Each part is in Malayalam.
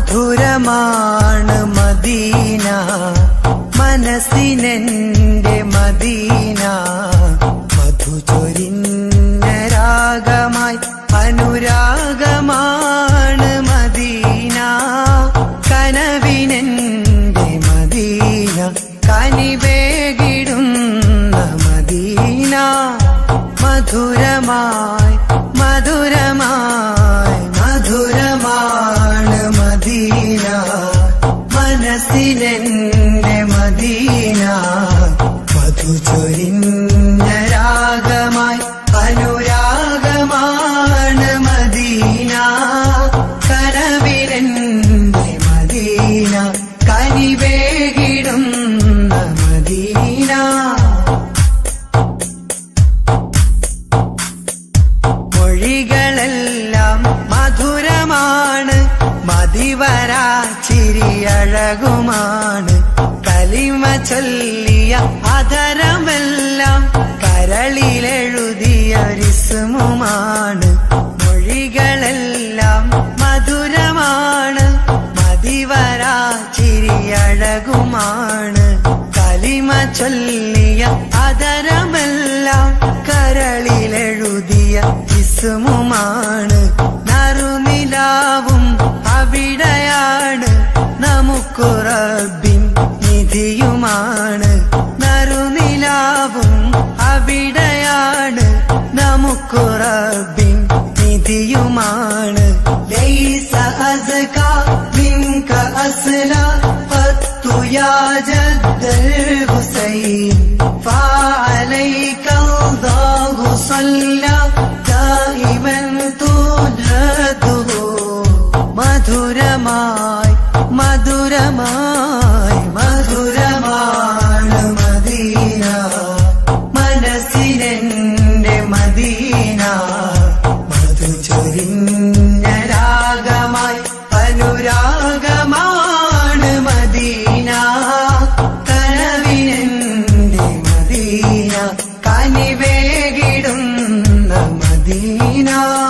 മധുരമാണ് മദീന മനസ്സിനെന്റെ മദീന മധു ചൊരിഞ്ഞ രാഗമായി അനുരാഗമാണ് മദീന കനവിനെന്റെ മദീന കനിവേകിടുന്ന മദീന മധുരമായി മധുരമായി മധുരമാണ് മദീന മനസ്സിലെന്റെ മദീന മധു ചൊരിഞ്ഞ രാഗമായി അനുരാഗമാണ് മദീന കനവിലെന്റെ മദീന കനിവേകിടുന്ന മദീന മൊഴികളെല്ലാം മധുരമാണ് മതിവരാ ചിരിയഴകുമാണ് കലിമ ചൊല്ലിയ അധരമെല്ലാം കരളിലെഴുതിയ റിസ്മുമാണ് മൊഴികളെല്ലാം മധുരമാണ് മതിവരാ ചിരിയഴകുമാണ് കലിമ ചൊല്ലിയ അധരമെല്ലാം കരളിലെഴുതിയ ഇസ്മുമാണ് നറുനിലാവും അവിടെയാണ് നമുക്കു റബ്ബിൻ നിധിയുമാണ് നറുനിലാവും അവിടെയാണ് നമുക്കു റബ്ബിൻ നിധിയുമാണ് ലൈസ അസ്ക മിൻക അസ്ല ഖത്തു യാ ജദ്ദൽ ഹുസൈൻ فعليك الله صلى دائما تنهده മധുരമായി മധുരമായി മധുരമാണ് മദീന മനസ്സിനെന്റെ മദീന മധു ചൊരിഞ്ഞ രാഗമായി അനുരാഗമാണ് മദീന കനവിനെന്റെ മദീന കനിവേകിടുന്ന മദീന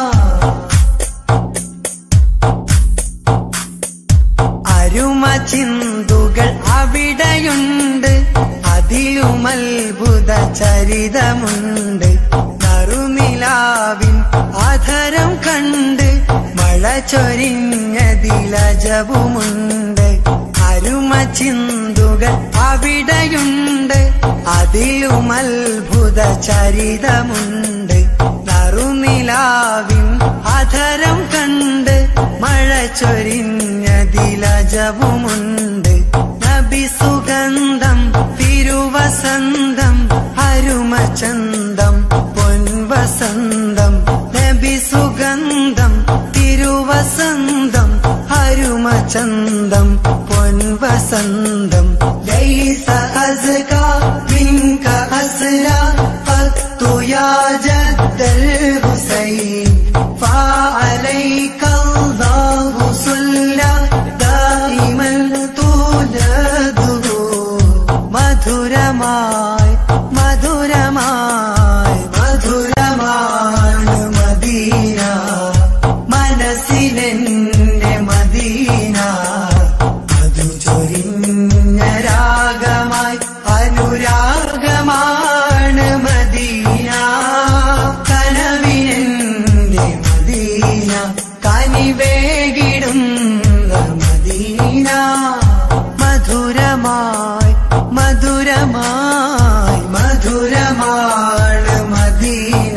അരുമ ചിന്തുകൾ അവിടെയുണ്ട് അതിലും അത്ഭുത ചരിതമുണ്ട് നറുനിലാവിൻ ആധരം കണ്ട് മഴ ചൊരിഞ്ഞതിലജവുമുണ്ട് അരുമ ചിന്തുകൾ അവിടെയുണ്ട് അതിലും അത്ഭുത ചരിതമുണ്ട് നറുനിലാവിൻ ആധരം കണ്ട് മഴ ചൊരിഞ്ഞതിലജവുമുണ്ട് നബി സുഗന്ധം തിരുവസന്തം അരുമചന്തം പൊൻവസന്തം നബി സുഗന്ധം തിരുവസന്തം അരുമചന്തം പൊൻവസന്തം ലൈസ അസ്ക മിൻക അസ്ല ഖത്തു യാ ജദ്ദൽ ഹുസൈൻ فعليك الله صلى دائما تولده മധുരമായി മധുരമായി മധുരമാണ് മദീന മനസ്സിലെന്റെ മദീന മധു ചൊരിഞ്ഞ രാഗമായി അനുരാഗമാണ് മദീന കനവിനെന്റെ മദീന കനിവേകിടുന്ന മദീന മധുരമായി മധുരമായി മധുരമാണ് മദീന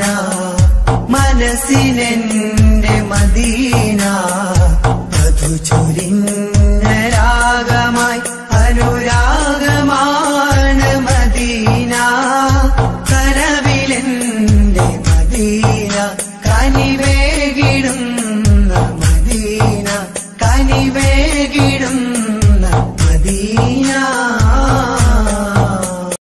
മനസ്സിനെന്റെ മദീന മധു ചൊരിഞ്ഞ രാഗമായി അനുരാഗമാണ് മദീന കനവിലെന്റെ മദീന കനിവേകിടുന്ന മദീന കനിവേകിടുന്ന മദീന